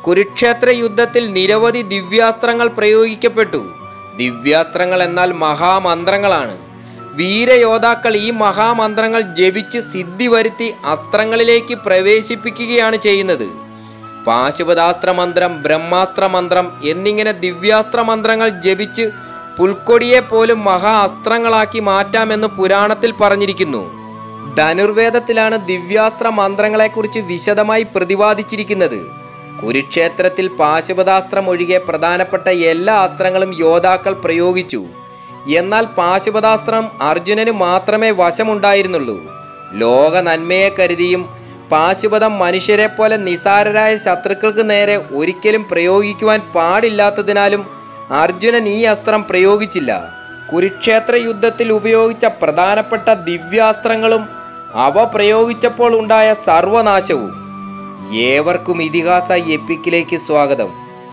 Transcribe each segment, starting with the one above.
കുരുക്ഷേത്ര യുദ്ധത്തിൽ നിരവധി ദിവ്യാസ്ത്രങ്ങൾ പ്രയോഗിക്കപ്പെട്ടു ദിവ്യാസ്ത്രങ്ങൾ എന്നാൽ മഹാമന്ത്രങ്ങളാണ് വീരയോദ്ധാക്കൾ ഈ മഹാമന്ത്രങ്ങൾ ജപിച്ച് സിദ്ധി വരുത്തി അസ്ത്രങ്ങളിലേക്ക് പ്രവേശിപ്പിക്കുകയാണ് ചെയ്യുന്നത് പാശുപതാസ്ത്ര മന്ത്രം ബ്രഹ്മാസ്ത്ര മന്ത്രം എന്നിങ്ങനെ ദിവ്യാസ്ത്ര മന്ത്രങ്ങൾ ജപിച്ച് പുൽക്കൊടിയെ പോലും മഹാ അസ്ത്രങ്ങളാക്കി മാറ്റാമെന്ന് പുരാണത്തിൽ പറഞ്ഞിരിക്കുന്നു ധനുർവേദത്തിലാണ് ദിവ്യാസ്ത്ര മന്ത്രങ്ങളെക്കുറിച്ച് വിശദമായി പ്രതിപാദിച്ചിരിക്കുന്നത് കുരുക്ഷേത്രത്തിൽ പാശുപതാസ്ത്രം ഒഴികെ പ്രധാനപ്പെട്ട എല്ലാ അസ്ത്രങ്ങളും യോദ്ധാക്കൾ പ്രയോഗിച്ചു എന്നാൽ പാശുപതാസ്ത്രം അർജുനന് മാത്രമേ വശമുണ്ടായിരുന്നുള്ളൂ ലോക നന്മയെ കരുതിയും പാശുപതം മനുഷ്യരെ പോലെ നിസാരരായ ശത്രുക്കൾക്ക് നേരെ ഒരിക്കലും പ്രയോഗിക്കുവാൻ പാടില്ലാത്തതിനാലും അർജുനൻ ഈ അസ്ത്രം പ്രയോഗിച്ചില്ല കുരുക്ഷേത്ര യുദ്ധത്തിൽ ഉപയോഗിച്ച പ്രധാനപ്പെട്ട ദിവ്യാസ്ത്രങ്ങളും അവ പ്രയോഗിച്ചപ്പോൾ ഉണ്ടായ സർവനാശവും ഏവർക്കും ഇതിഹാസ എപ്പിക്കിലേക്ക് സ്വാഗതം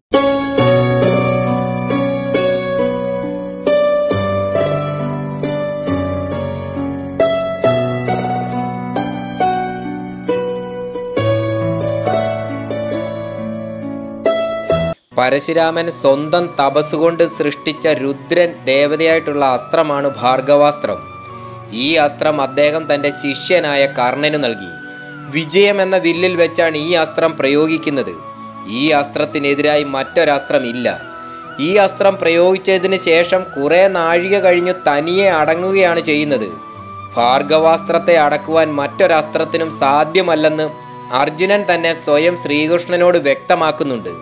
പരശുരാമൻ സ്വന്തം തപസ് കൊണ്ട് സൃഷ്ടിച്ച രുദ്രൻ ദേവതയായിട്ടുള്ള അസ്ത്രമാണ് ഭാർഗവാസ്ത്രം ഈ അസ്ത്രം അദ്ദേഹം തൻ്റെ ശിഷ്യനായ കർണന് നൽകി വിജയം എന്ന വില്ലിൽ വെച്ചാണ് ഈ അസ്ത്രം പ്രയോഗിക്കുന്നത് ഈ അസ്ത്രത്തിനെതിരായി മറ്റൊരസ്ത്രം ഇല്ല ഈ അസ്ത്രം പ്രയോഗിച്ചതിന് ശേഷം കുറേ നാഴിക കഴിഞ്ഞു തനിയെ അടങ്ങുകയാണ് ചെയ്യുന്നത് ഭാർഗവാസ്ത്രത്തെ അടക്കുവാൻ മറ്റൊരസ്ത്രത്തിനും സാധ്യമല്ലെന്ന് അർജുനൻ തന്നെ സ്വയം ശ്രീകൃഷ്ണനോട് വ്യക്തമാക്കുന്നുണ്ട്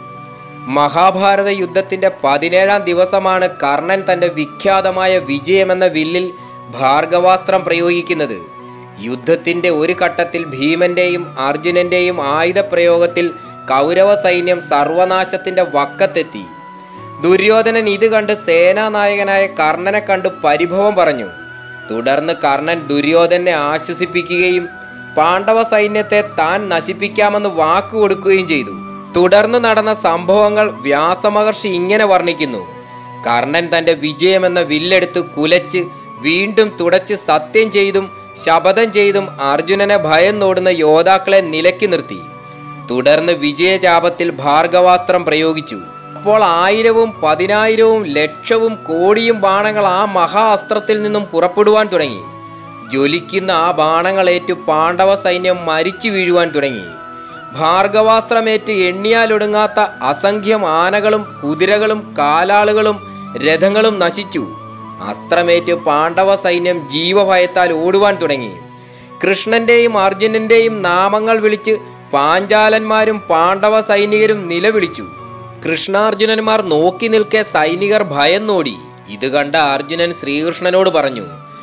മഹാഭാരത യുദ്ധത്തിന്റെ പതിനേഴാം ദിവസമാണ് കർണൻ തന്റെ വിഖ്യാതമായ വിജയമെന്ന വില്ലിൽ ഭാർഗവാസ്ത്രം പ്രയോഗിക്കുന്നത് യുദ്ധത്തിന്റെ ഒരു ഘട്ടത്തിൽ ഭീമന്റെയും അർജുനന്റെയും ആയുധപ്രയോഗത്തിൽ കൗരവ സൈന്യം സർവനാശത്തിന്റെ വക്കത്തെത്തി ദുര്യോധനൻ ഇത് കണ്ട് സേനാനായകനായ കർണനെ കണ്ട് പരിഭവം പറഞ്ഞു തുടർന്ന് കർണൻ ദുര്യോധനെ ആശ്വസിപ്പിക്കുകയും പാണ്ഡവ സൈന്യത്തെ താൻ നശിപ്പിക്കാമെന്ന് വാക്കു കൊടുക്കുകയും ചെയ്തു തുടർന്ന് നടന്ന സംഭവങ്ങൾ വ്യാസമഹർഷി ഇങ്ങനെ വർണ്ണിക്കുന്നു കർണൻ തന്റെ വിജയമെന്ന വില്ലെടുത്ത് കുലച്ച് വീണ്ടും തുടച്ച് സത്യം ചെയ്തും ശപഥം ചെയ്തും അർജുനനെ ഭയന്നോടുന്ന യോദ്ധാക്കളെ നിലയ്ക്ക് നിർത്തി തുടർന്ന് വിജയചാപത്തിൽ ഭാർഗവാസ്ത്രം പ്രയോഗിച്ചു അപ്പോൾ ആയിരവും പതിനായിരവും ലക്ഷവും കോടിയും ബാണങ്ങൾ ആ മഹാ അസ്ത്രത്തിൽ നിന്നും പുറപ്പെടുവാൻ തുടങ്ങി ജ്വലിക്കുന്ന ആ ബാണങ്ങളേറ്റു പാണ്ഡവ സൈന്യം മരിച്ചു വീഴുവാൻ തുടങ്ങി ഭാർഗവാസ്ത്രമേറ്റ് എണ്ണിയാലൊടുങ്ങാത്ത അസംഖ്യം ആനകളും കുതിരകളും കാലാളുകളും രഥങ്ങളും നശിച്ചു അസ്ത്രമേറ്റ് പാണ്ഡവ സൈന്യം ജീവഭയത്താൽ ഓടുവാൻ തുടങ്ങി കൃഷ്ണന്റെയും അർജുനന്റെയും നാമങ്ങൾ വിളിച്ച് പാഞ്ചാലന്മാരും പാണ്ഡവ സൈനികരും നിലവിളിച്ചു കൃഷ്ണാർജുനന്മാർ നോക്കി നിൽക്കെ സൈനികർ ഭയന്നോടി ഇത് കണ്ട അർജുനൻ ശ്രീകൃഷ്ണനോട് പറഞ്ഞു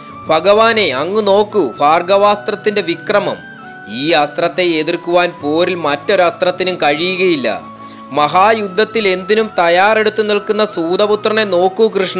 ഭഗവാനെ അങ്ങ് നോക്കൂ ഭാർഗവാസ്ത്രത്തിന്റെ വിക്രമം ഈ അസ്ത്രത്തെ എതിർക്കുവാൻ പോരിൽ മറ്റൊരസ്ത്രത്തിനും കഴിയുകയില്ല മഹായുദ്ധത്തിൽ എന്തിനും തയ്യാറെടുത്തു നിൽക്കുന്ന സൂതപുത്രനെ നോക്കൂ കൃഷ്ണ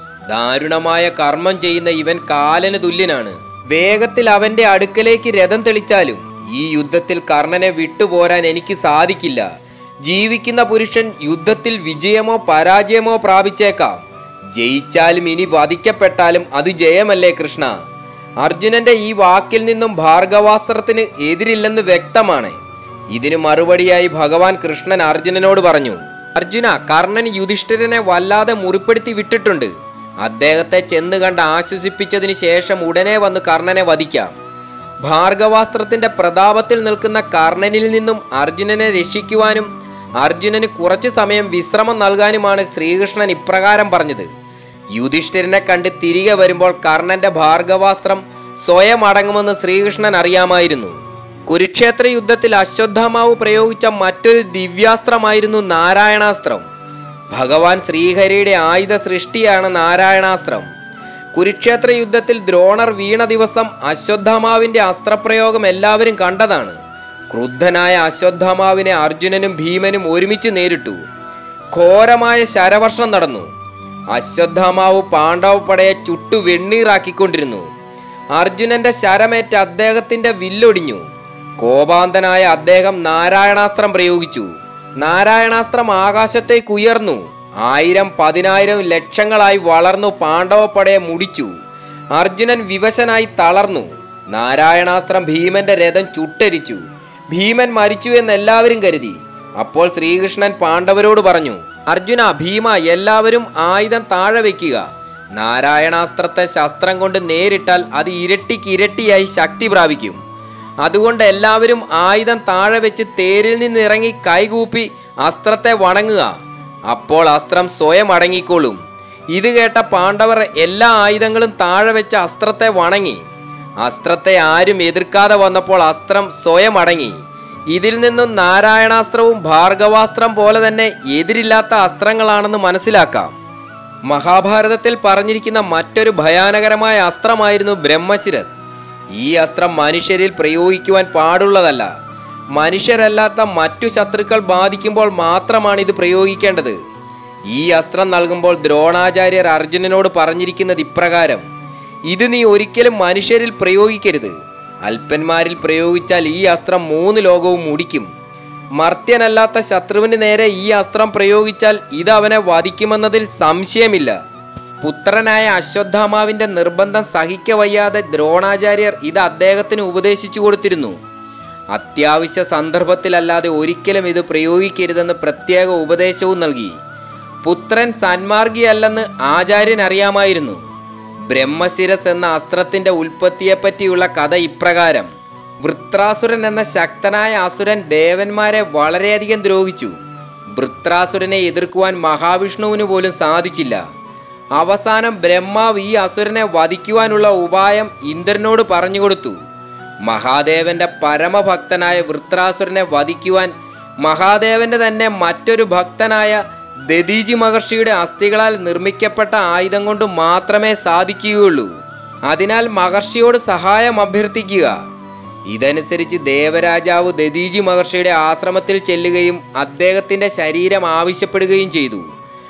ദാരുണമായ കർമ്മം ചെയ്യുന്ന ഇവൻ കാലന് തുല്യനാണ് വേഗത്തിൽ അവന്റെ അടുക്കലേക്ക് രഥം തെളിച്ചാലും ഈ യുദ്ധത്തിൽ കർണനെ വിട്ടുപോരാൻ എനിക്ക് സാധിക്കില്ല ജീവിക്കുന്ന പുരുഷൻ യുദ്ധത്തിൽ വിജയമോ പരാജയമോ പ്രാപിച്ചേക്കാം ജയിച്ചാലും ഇനി വധിക്കപ്പെട്ടാലും അത് ജയമല്ലേ കൃഷ്ണ അർജുനന്റെ ഈ വാക്കിൽ നിന്നും ഭാർഗവാസ്ത്രത്തിന് എതിരില്ലെന്ന് വ്യക്തമാണ് ഇതിന് മറുപടിയായി ഭഗവാൻ കൃഷ്ണൻ അർജുനനോട് പറഞ്ഞു അർജുന കർണൻ യുധിഷ്ഠിരനെ വല്ലാതെ മുറിപ്പെടുത്തി വിട്ടിട്ടുണ്ട് അദ്ദേഹത്തെ ചെന്ന് കണ്ട് ആശ്വസിപ്പിച്ചതിന് ശേഷം ഉടനെ വന്ന് കർണനെ വധിക്കാം ഭാർഗവാസ്ത്രത്തിന്റെ പ്രതാപത്തിൽ നിൽക്കുന്ന കർണനിൽ നിന്നും അർജുനനെ രക്ഷിക്കുവാനും അർജുനന് കുറച്ചു സമയം വിശ്രമം നൽകാനുമാണ് ശ്രീകൃഷ്ണൻ ഇപ്രകാരം പറഞ്ഞത് യുധിഷ്ഠിരനെ കണ്ട് തിരികെ വരുമ്പോൾ കർണന്റെ ഭാർഗവാസ്ത്രം സ്വയം അടങ്ങുമെന്ന് ശ്രീകൃഷ്ണൻ അറിയാമായിരുന്നു കുരുക്ഷേത്ര യുദ്ധത്തിൽ അശ്വത്ഥമാവ് പ്രയോഗിച്ച മറ്റൊരു ദിവ്യാസ്ത്രമായിരുന്നു നാരായണാസ്ത്രം ഭഗവാൻ ശ്രീഹരിയുടെ ആയുധ സൃഷ്ടിയാണ് നാരായണാസ്ത്രം കുരുക്ഷേത്ര യുദ്ധത്തിൽ ദ്രോണർ വീണ ദിവസം അശ്വത്ഥമാവിന്റെ അസ്ത്രപ്രയോഗം എല്ലാവരും കണ്ടതാണ് ക്രുദ്ധനായ അശ്വത്ഥമാവിനെ അർജുനനും ഭീമനും ഒരുമിച്ച് നേരിട്ടു ഘോരമായ ശരവർഷം നടന്നു അശ്വത്ഥമാവ് പാണ്ഡവപ്പടയെ ചുട്ടു വെണ്ണീറാക്കിക്കൊണ്ടിരുന്നു അർജുനന്റെ ശരമേറ്റ് അദ്ദേഹത്തിന്റെ വില്ലൊടിഞ്ഞു കോപാന്തനായ അദ്ദേഹം നാരായണാസ്ത്രം പ്രയോഗിച്ചു നാരായണാസ്ത്രം ആകാശത്തേക്ക് ഉയർന്നു ആയിരം പതിനായിരം ലക്ഷങ്ങളായി വളർന്നു പാണ്ഡവപ്പടയെ മുടിച്ചു അർജുനൻ വിവശനായി തളർന്നു നാരായണാസ്ത്രം ഭീമന്റെ രഥം ചുട്ടരിച്ചു ഭീമൻ മരിച്ചു എന്ന് എല്ലാവരും കരുതി അപ്പോൾ ശ്രീകൃഷ്ണൻ പാണ്ഡവരോട് പറഞ്ഞു അർജുന ഭീമ എല്ലാവരും ആയുധം താഴെ വയ്ക്കുക നാരായണാസ്ത്രത്തെ ശസ്ത്രം കൊണ്ട് നേരിട്ടാൽ അത് ഇരട്ടിക്ക് ഇരട്ടിയായി ശക്തി പ്രാപിക്കും അതുകൊണ്ട് എല്ലാവരും ആയുധം താഴെ വെച്ച് തേരിൽ നിന്ന് ഇറങ്ങി കൈകൂപ്പി അസ്ത്രത്തെ വണങ്ങുക അപ്പോൾ അസ്ത്രം സ്വയം അടങ്ങിക്കോളും ഇത് കേട്ട പാണ്ഡവർ എല്ലാ ആയുധങ്ങളും താഴെ വെച്ച് അസ്ത്രത്തെ വണങ്ങി അസ്ത്രത്തെ ആരും എതിർക്കാതെ വന്നപ്പോൾ അസ്ത്രം സ്വയം അടങ്ങി ഇതിൽ നിന്നും നാരായണാസ്ത്രവും ഭാർഗവാസ്ത്രം പോലെ തന്നെ എതിരില്ലാത്ത അസ്ത്രങ്ങളാണെന്ന് മനസ്സിലാക്കാം മഹാഭാരതത്തിൽ പറഞ്ഞിരിക്കുന്ന മറ്റൊരു ഭയാനകരമായ അസ്ത്രമായിരുന്നു ബ്രഹ്മശിരസ് ഈ അസ്ത്രം മനുഷ്യരിൽ പ്രയോഗിക്കുവാൻ പാടുള്ളതല്ല മനുഷ്യരല്ലാത്ത മറ്റു ശത്രുക്കൾ ബാധിക്കുമ്പോൾ മാത്രമാണ് ഇത് പ്രയോഗിക്കേണ്ടത് ഈ അസ്ത്രം നൽകുമ്പോൾ ദ്രോണാചാര്യർ അർജുനനോട് പറഞ്ഞിരിക്കുന്നത് ഇപ്രകാരം ഇത് നീ ഒരിക്കലും മനുഷ്യരിൽ പ്രയോഗിക്കരുത് അല്പന്മാരിൽ പ്രയോഗിച്ചാൽ ഈ അസ്ത്രം മൂന്ന് ലോകവും മുടിക്കും മർത്യനല്ലാത്ത ശത്രുവിന് നേരെ ഈ അസ്ത്രം പ്രയോഗിച്ചാൽ ഇത് അവനെ വധിക്കുമെന്നതിൽ സംശയമില്ല പുത്രനായ അശ്വത്ഥാമാവിന്റെ നിർബന്ധം സഹിക്കവയ്യാതെ ദ്രോണാചാര്യർ ഇത് അദ്ദേഹത്തിന് ഉപദേശിച്ചു കൊടുത്തിരുന്നു അത്യാവശ്യ സന്ദർഭത്തിലല്ലാതെ ഒരിക്കലും ഇത് പ്രയോഗിക്കരുതെന്ന് പ്രത്യേക ഉപദേശവും നൽകി പുത്രൻ സന്മാർഗിയല്ലെന്ന് ആചാര്യൻ അറിയാമായിരുന്നു ബ്രഹ്മശിരസ് എന്ന അസ്ത്രത്തിന്റെ ഉൽപ്പത്തിയെപ്പറ്റിയുള്ള കഥ ഇപ്രകാരം വൃത്രാസുരൻ എന്ന ശക്തനായ അസുരൻ ദേവന്മാരെ വളരെയധികം ദ്രോഹിച്ചു വൃത്രാസുരനെ എതിർക്കുവാൻ മഹാവിഷ്ണുവിന് പോലും സാധിച്ചില്ല അവസാനം ബ്രഹ്മാവ് ഈ അസുരനെ വധിക്കുവാനുള്ള ഉപായം ഇന്ദ്രനോട് പറഞ്ഞുകൊടുത്തു മഹാദേവന്റെ പരമഭക്തനായ വൃത്രാസുരനെ വധിക്കുവാൻ മഹാദേവന്റെ തന്നെ മറ്റൊരു ഭക്തനായ ദദീജി മഹർഷിയുടെ അസ്ഥികളാൽ നിർമ്മിക്കപ്പെട്ട ആയുധം കൊണ്ട് മാത്രമേ സാധിക്കുകയുള്ളൂ അതിനാൽ മഹർഷിയോട് സഹായം അഭ്യർത്ഥിക്കുക ഇതനുസരിച്ച് ദേവരാജാവ് ദദീജി മഹർഷിയുടെ ആശ്രമത്തിൽ ചെല്ലുകയും അദ്ദേഹത്തിന്റെ ശരീരം ആവശ്യപ്പെടുകയും ചെയ്തു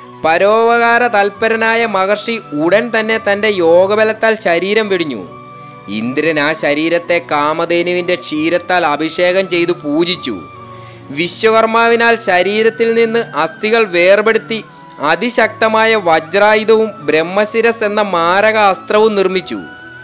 പരോപകാര തൽപരനായ മഹർഷി ഉടൻ തന്നെ തന്റെ യോഗബലത്താൽ ശരീരം വെടിഞ്ഞു ഇന്ദ്രൻ ആ ശരീരത്തെ കാമധേനുവിന്റെ ക്ഷീരത്താൽ അഭിഷേകം ചെയ്തു പൂജിച്ചു വിശ്വകർമാവിനാൽ ശരീരത്തിൽ നിന്ന് അസ്ഥികൾ വേർപെടുത്തി അതിശക്തമായ വജ്രായുധവും ബ്രഹ്മശിരസ് എന്ന മാരക അസ്ത്രവും നിർമ്മിച്ചു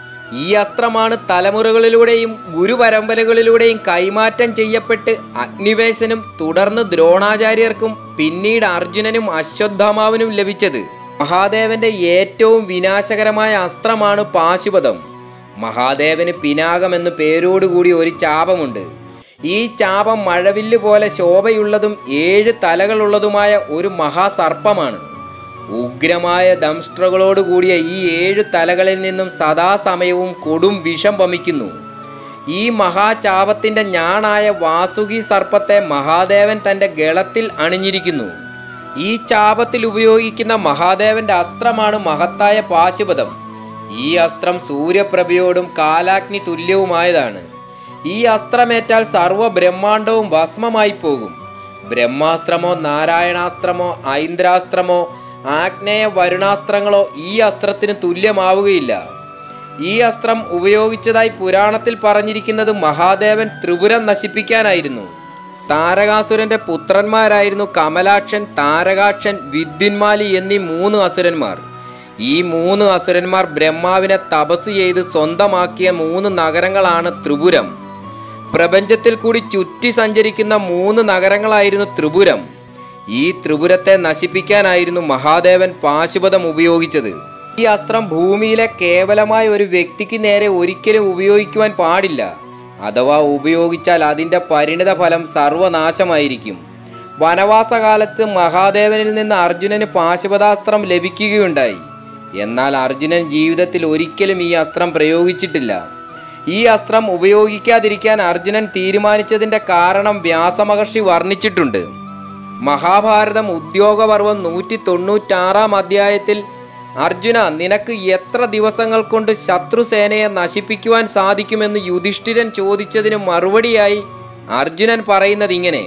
ഈ അസ്ത്രമാണ് തലമുറകളിലൂടെയും ഗുരുപരമ്പരകളിലൂടെയും കൈമാറ്റം ചെയ്യപ്പെട്ട് അഗ്നിവേശനും തുടർന്ന് ദ്രോണാചാര്യർക്കും പിന്നീട് അർജുനനും അശ്വത്ഥാമാവിനും ലഭിച്ചത് മഹാദേവന്റെ ഏറ്റവും വിനാശകരമായ അസ്ത്രമാണ് പാശുപതം മഹാദേവന് പിനാകം എന്നു പേരോടുകൂടി ഒരു ചാപമുണ്ട് ഈ ചാപം മഴവില്ല് പോലെ ശോഭയുള്ളതും ഏഴ് തലകളുള്ളതുമായ ഒരു മഹാസർപ്പമാണ് ഉഗ്രമായ ദംഷ്ട്രകളോട് കൂടിയ ഈ ഏഴ് തലകളിൽ നിന്നും സദാസമയവും കൊടും വിഷം വമിക്കുന്നു ഈ മഹാചാപത്തിന്റെ ഞാണായ വാസുകി സർപ്പത്തെ മഹാദേവൻ തന്റെ ഗളത്തിൽ അണിഞ്ഞിരിക്കുന്നു ഈ ചാപത്തിൽ ഉപയോഗിക്കുന്ന മഹാദേവന്റെ അസ്ത്രമാണ് മഹത്തായ പാശുപതം ഈ അസ്ത്രം സൂര്യപ്രഭയോടും കാലാഗ്നി തുല്യവുമായതാണ് ഈ അസ്ത്രമേറ്റാൽ സർവ്വ ബ്രഹ്മാണ്ടവും ഭസ്മമായി പോകും ബ്രഹ്മാസ്ത്രമോ നാരായണാസ്ത്രമോ ഐന്ദ്രാസ്ത്രമോ ആഗ്നേയ വരുണാസ്ത്രങ്ങളോ ഈ അസ്ത്രത്തിന് തുല്യമാവുകയില്ല ഈ അസ്ത്രം ഉപയോഗിച്ചതായി പുരാണത്തിൽ പറഞ്ഞിരിക്കുന്നത് മഹാദേവൻ ത്രിപുരം നശിപ്പിക്കാനായിരുന്നു താരകാസുരന്റെ പുത്രന്മാരായിരുന്നു കമലാക്ഷൻ താരകാക്ഷൻ വിദ്യുന്മാലി എന്നീ മൂന്ന് അസുരന്മാർ ഈ മൂന്ന് അസുരന്മാർ ബ്രഹ്മാവിനെ തപസ് ചെയ്ത് സ്വന്തമാക്കിയ മൂന്ന് നഗരങ്ങളാണ് ത്രിപുരം പ്രപഞ്ചത്തിൽ കൂടി ചുറ്റി സഞ്ചരിക്കുന്ന മൂന്ന് നഗരങ്ങളായിരുന്നു ത്രിപുരം ഈ ത്രിപുരത്തെ നശിപ്പിക്കാനായിരുന്നു മഹാദേവൻ പാശുപതം ഉപയോഗിച്ചത് ഈ അസ്ത്രം ഭൂമിയിലെ കേവലമായ ഒരു വ്യക്തിക്ക് നേരെ ഒരിക്കലും ഉപയോഗിക്കുവാൻ പാടില്ല അഥവാ ഉപയോഗിച്ചാൽ അതിൻ്റെ പരിണിത ഫലം സർവനാശമായിരിക്കും വനവാസകാലത്ത് മഹാദേവനിൽ നിന്ന് അർജുനന് പാശുപതാസ്ത്രം ലഭിക്കുകയുണ്ടായി എന്നാൽ അർജുനൻ ജീവിതത്തിൽ ഒരിക്കലും ഈ അസ്ത്രം പ്രയോഗിച്ചിട്ടില്ല ഈ അസ്ത്രം ഉപയോഗിക്കാതിരിക്കാൻ അർജുനൻ തീരുമാനിച്ചതിൻ്റെ കാരണം വ്യാസമഹർഷി വർണ്ണിച്ചിട്ടുണ്ട് മഹാഭാരതം ഉദ്യോഗപർവം നൂറ്റി തൊണ്ണൂറ്റാറാം അധ്യായത്തിൽ അർജുന നിനക്ക് എത്ര ദിവസങ്ങൾ കൊണ്ട് ശത്രുസേനയെ നശിപ്പിക്കുവാൻ സാധിക്കുമെന്ന് യുധിഷ്ഠിരൻ ചോദിച്ചതിന് മറുപടിയായി അർജുനൻ പറയുന്നത് ഇങ്ങനെ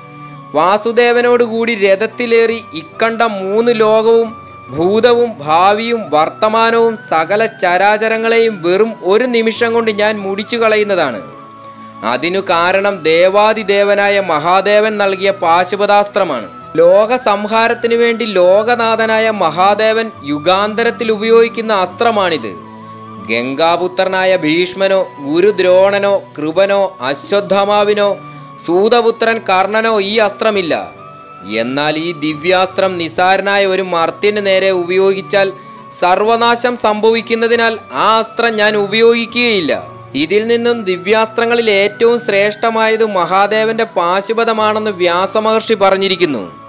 വാസുദേവനോടുകൂടി രഥത്തിലേറി ഇക്കണ്ട മൂന്ന് ലോകവും ഭൂതവും ഭാവിയും വർത്തമാനവും സകല ചരാചരങ്ങളെയും വെറും ഒരു നിമിഷം കൊണ്ട് ഞാൻ മുടിച്ചു കളയുന്നതാണ് അതിനു കാരണം ദേവാദിദേവനായ മഹാദേവൻ നൽകിയ പാശുപതാസ്ത്രമാണ് ലോക സംഹാരത്തിനു വേണ്ടി ലോകനാഥനായ മഹാദേവൻ യുഗാന്തരത്തിൽ ഉപയോഗിക്കുന്ന അസ്ത്രമാണിത് ഗംഗാപുത്രനായ ഭീഷ്മനോ ഗുരുദ്രോണനോ കൃപനോ അശ്വത്ഥമാവിനോ സൂതപുത്രൻ കർണനോ ഈ അസ്ത്രമില്ല എന്നാൽ ഈ ദിവ്യാസ്ത്രം നിസാരനായ ഒരു മർത്യന് നേരെ ഉപയോഗിച്ചാൽ സർവനാശം സംഭവിക്കുന്നതിനാൽ ആ അസ്ത്രം ഞാൻ ഉപയോഗിക്കുകയില്ല ഇതിൽ നിന്നും ദിവ്യാസ്ത്രങ്ങളിൽ ഏറ്റവും ശ്രേഷ്ഠമായത് മഹാദേവന്റെ പാശുപതമാണെന്ന് വ്യാസമഹർഷി പറഞ്ഞിരിക്കുന്നു